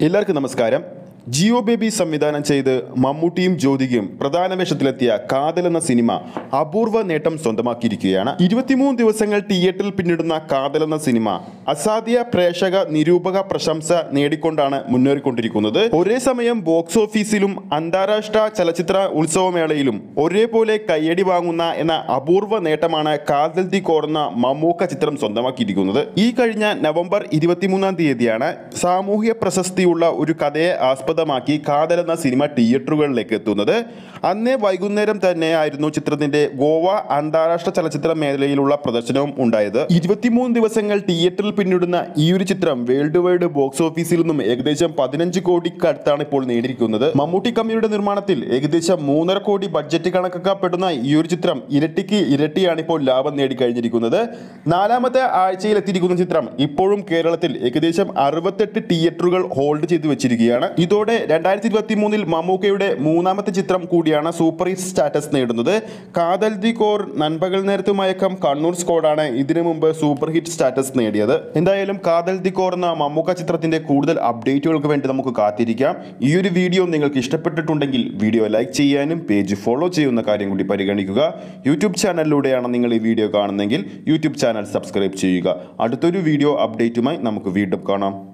എല്ലാവർക്കും നമസ്കാരം ജിയോ ബേബി സംവിധാനം ചെയ്ത് മമ്മൂട്ടിയും ജ്യോതികയും പ്രധാന വേഷത്തിലെത്തിയ കാതൽ എന്ന സിനിമ അപൂർവ നേട്ടം സ്വന്തമാക്കിയിരിക്കുകയാണ് ഇരുപത്തിമൂന്ന് ദിവസങ്ങൾ തിയേറ്ററിൽ പിന്നിടുന്ന കാതൽ എന്ന സിനിമ അസാധ്യ പ്രേക്ഷക നിരൂപക പ്രശംസ നേടിക്കൊണ്ടാണ് മുന്നേറിക്കൊണ്ടിരിക്കുന്നത് ഒരേ സമയം ബോക്സ് ഓഫീസിലും അന്താരാഷ്ട്ര ചലച്ചിത്ര ഉത്സവമേളയിലും ഒരേപോലെ കയ്യടി വാങ്ങുന്ന എന്ന അപൂർവ നേട്ടമാണ് കാതൽ ദി കോർ എന്ന മമ്മൂക്ക ചിത്രം സ്വന്തമാക്കിയിരിക്കുന്നത് ഈ കഴിഞ്ഞ നവംബർ ഇരുപത്തിമൂന്നാം തീയതിയാണ് സാമൂഹ്യ പ്രശസ്തിയുള്ള ഒരു കഥയെ ആസ്പദമാക്കി കാതൽ എന്ന സിനിമ തിയേറ്ററുകളിലേക്ക് എത്തുന്നത് അന്നേ വൈകുന്നേരം തന്നെയായിരുന്നു ചിത്രത്തിന്റെ ഗോവ അന്താരാഷ്ട്ര ചലച്ചിത്ര മേഖലയിലുള്ള പ്രദർശനവും ഉണ്ടായത് ഇരുപത്തിമൂന്ന് ദിവസങ്ങൾ തിയേറ്ററിൽ പിന്നിടുന്ന ഈ ഒരു ചിത്രം വേൾഡ് വൈഡ് ബോക്സ് ഓഫീസിൽ നിന്നും ഏകദേശം പതിനഞ്ച് കോടിക്കടുത്താണ് ഇപ്പോൾ നേടിയിരിക്കുന്നത് മമ്മൂട്ടി കമ്പനിയുടെ നിർമ്മാണത്തിൽ ഏകദേശം മൂന്നര കോടി ബഡ്ജറ്റ് കണക്കാക്കപ്പെടുന്ന ഈ ഒരു ചിത്രം ഇരട്ടിക്ക് ഇരട്ടിയാണ് ഇപ്പോൾ ലാഭം നേടിക്കഴിഞ്ഞിരിക്കുന്നത് നാലാമത്തെ ആഴ്ചയിൽ എത്തിയിരിക്കുന്ന ചിത്രം ഇപ്പോഴും കേരളത്തിൽ ഏകദേശം അറുപത്തെട്ട് തിയേറ്ററുകൾ ഹോൾഡ് ചെയ്തു വെച്ചിരിക്കുകയാണ് ഇതോടെ രണ്ടായിരത്തി ഇരുപത്തി മൂന്നിൽ മമ്മൂക്കയുടെ മൂന്നാമത്തെ ചിത്രം കൂടിയാണ് സൂപ്പർ ഹിറ്റ് സ്റ്റാറ്റസ് നേടുന്നത് കാതൽ ദി കോർ നൻപകൽ നേരത്ത് മയക്കം കണ്ണൂർ സ്കോഡാണ് ഇതിനു മുമ്പ് സൂപ്പർ ഹിറ്റ് സ്റ്റാറ്റസ് നേടിയത് എന്തായാലും കാതൽ ദി കോർ എന്ന മമ്മൂക്ക ചിത്രത്തിന്റെ കൂടുതൽ അപ്ഡേറ്റുകൾക്ക് വേണ്ടി നമുക്ക് കാത്തിരിക്കാം ഈ ഒരു വീഡിയോ നിങ്ങൾക്ക് ഇഷ്ടപ്പെട്ടിട്ടുണ്ടെങ്കിൽ വീഡിയോ ലൈക്ക് ചെയ്യാനും പേജ് ഫോളോ ചെയ്യുന്ന കാര്യം കൂടി പരിഗണിക്കുക യൂട്യൂബ് ചാനലിലൂടെയാണ് നിങ്ങൾ ഈ വീഡിയോ കാണുന്നതെങ്കിൽ യൂട്യൂബ് ചാനൽ സബ്സ്ക്രൈബ് ചെയ്യുക അടുത്തൊരു വീഡിയോ അപ്ഡേറ്റുമായി നമുക്ക് വീണ്ടും കാണാം